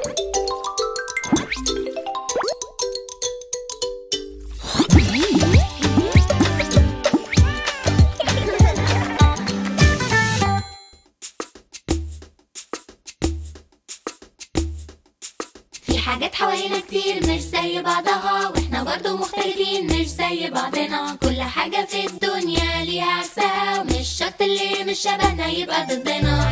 في حاجات حوالينا كتير مش زي بعضها واحنا برضو مختلفين مش زي بعضنا كل حاجة في الدنيا ليها عكسها ومش شرط اللي مش شبهنا يبقى ضدنا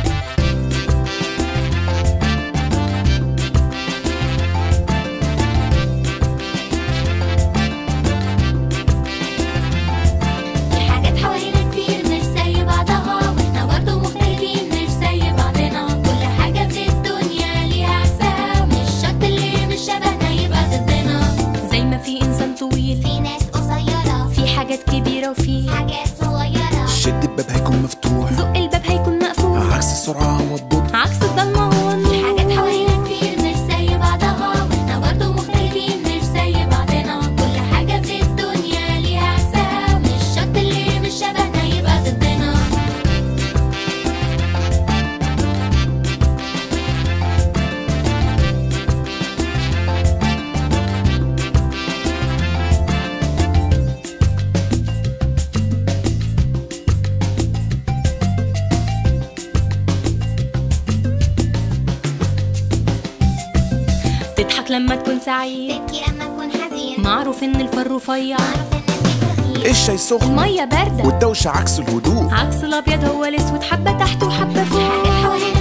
في حاجات حوالينا كتير مش زي بعضها واحنا برضو مختلفين مش زي بعضنا كل حاجة في الدنيا ليها عكسها ومش شرط اللي مش شبهنا يبقى ضدنا زي ما في انسان طويل في ناس قصيرة في حاجات كبيرة وفي حاجات صغيرة شد الباب هيكون مفتوح زق الباب هيكون مقفول عكس السرعة والبطء عكس الضلمة هو في النور حاجات حوالينا كتير مش زي بعضها واحنا برضو مختلفين مش زي بعضنا كل حاجة في الدنيا ليها عكسها ومش شرط اللي مش شبهنا يبقى ضدنا تضحك لما تكون سعيد تبكي لما تكون حزين معروف ان الفر رفيع معروف ان الفكر خير الشاي سخن المية باردة والدوشة عكس الهدوء عكس الابيض هو الاسود حبة تحت وحبة فوق حاجات حوالينا